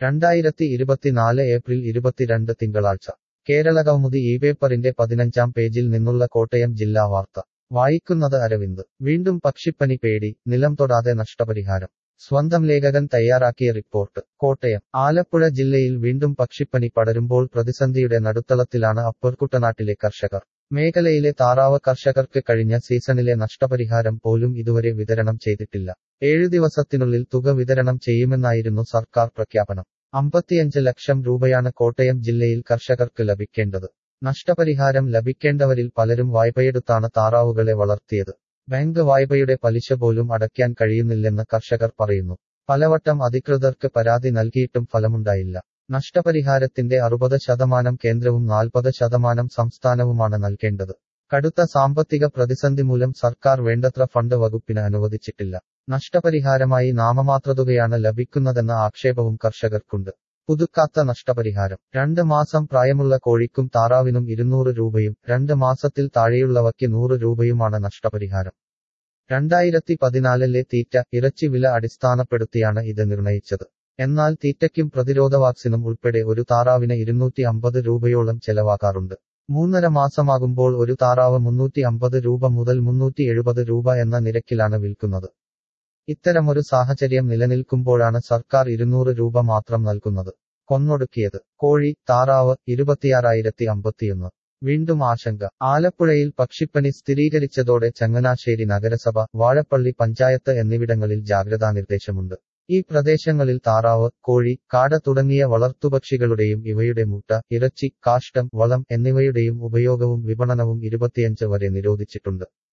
രണ്ടായിരത്തി ഇരുപത്തിനാല് ഏപ്രിൽ ഇരുപത്തിരണ്ട് തിങ്കളാഴ്ച കേരളകൗമുദി ഈ പേപ്പറിന്റെ പതിനഞ്ചാം പേജിൽ നിന്നുള്ള കോട്ടയം ജില്ലാ വാർത്ത വായിക്കുന്നത് അരവിന്ദ് വീണ്ടും പക്ഷിപ്പനി പേടി നിലം തൊടാതെ നഷ്ടപരിഹാരം സ്വന്തം ലേഖകൻ തയ്യാറാക്കിയ റിപ്പോർട്ട് കോട്ടയം ആലപ്പുഴ ജില്ലയിൽ വീണ്ടും പക്ഷിപ്പനി പടരുമ്പോൾ പ്രതിസന്ധിയുടെ നടുത്തളത്തിലാണ് അപ്പർ കുട്ടനാട്ടിലെ കർഷകർ മേഖലയിലെ താറാവ് കർഷകർക്ക് കഴിഞ്ഞ സീസണിലെ നഷ്ടപരിഹാരം പോലും ഇതുവരെ വിതരണം ചെയ്തിട്ടില്ല ഏഴു ദിവസത്തിനുള്ളിൽ തുക വിതരണം ചെയ്യുമെന്നായിരുന്നു സർക്കാർ പ്രഖ്യാപനം അമ്പത്തിയഞ്ച് ലക്ഷം രൂപയാണ് കോട്ടയം ജില്ലയിൽ കർഷകർക്ക് ലഭിക്കേണ്ടത് നഷ്ടപരിഹാരം ലഭിക്കേണ്ടവരിൽ പലരും വായ്പയെടുത്താണ് താറാവുകളെ വളർത്തിയത് ബാങ്ക് വായ്പയുടെ പലിശ പോലും അടയ്ക്കാൻ കഴിയുന്നില്ലെന്ന് കർഷകർ പറയുന്നു പലവട്ടം അധികൃതർക്ക് പരാതി നൽകിയിട്ടും ഫലമുണ്ടായില്ല നഷ്ടപരിഹാരത്തിന്റെ അറുപത് ശതമാനം കേന്ദ്രവും നാൽപ്പത് ശതമാനം സംസ്ഥാനവുമാണ് നൽകേണ്ടത് കടുത്ത സാമ്പത്തിക പ്രതിസന്ധി മൂലം സർക്കാർ വേണ്ടത്ര ഫണ്ട് വകുപ്പിന് അനുവദിച്ചിട്ടില്ല നഷ്ടപരിഹാരമായി നാമമാത്രതുകയാണ് ലഭിക്കുന്നതെന്ന ആക്ഷേപവും കർഷകർക്കുണ്ട് പുതുക്കാത്ത നഷ്ടപരിഹാരം രണ്ട് മാസം പ്രായമുള്ള കോഴിക്കും താറാവിനും ഇരുന്നൂറ് രൂപയും രണ്ട് മാസത്തിൽ താഴെയുള്ളവയ്ക്ക് നൂറ് രൂപയുമാണ് നഷ്ടപരിഹാരം രണ്ടായിരത്തി പതിനാലിലെ തീറ്റ ഇറച്ചി വില അടിസ്ഥാനപ്പെടുത്തിയാണ് ഇത് നിർണയിച്ചത് എന്നാൽ തീറ്റയ്ക്കും പ്രതിരോധ വാക്സിനും ഉൾപ്പെടെ ഒരു താറാവിന് ഇരുന്നൂറ്റി അമ്പത് രൂപയോളം ചെലവാക്കാറുണ്ട് മൂന്നര മാസമാകുമ്പോൾ ഒരു താറാവ് മുന്നൂറ്റി അമ്പത് രൂപ മുതൽ മുന്നൂറ്റി എഴുപത് രൂപ എന്ന നിരക്കിലാണ് വിൽക്കുന്നത് ഇത്തരമൊരു സാഹചര്യം നിലനിൽക്കുമ്പോഴാണ് സർക്കാർ ഇരുന്നൂറ് രൂപ മാത്രം നൽകുന്നത് കൊന്നൊടുക്കിയത് കോഴി താറാവ് ഇരുപത്തിയാറായിരത്തി അമ്പത്തിയൊന്ന് വീണ്ടും ആശങ്ക ആലപ്പുഴയിൽ പക്ഷിപ്പനി സ്ഥിരീകരിച്ചതോടെ ചങ്ങനാശ്ശേരി നഗരസഭ വാഴപ്പള്ളി പഞ്ചായത്ത് എന്നിവിടങ്ങളിൽ ജാഗ്രതാ നിർദ്ദേശമുണ്ട് ഈ പ്രദേശങ്ങളിൽ താറാവ് കോഴി കാട തുടങ്ങിയ വളർത്തുപക്ഷികളുടെയും ഇവയുടെ മുട്ട ഇറച്ചി കാഷ്ടം വളം എന്നിവയുടെയും ഉപയോഗവും വിപണനവും ഇരുപത്തിയഞ്ച് വരെ നിരോധിച്ചിട്ടുണ്ട്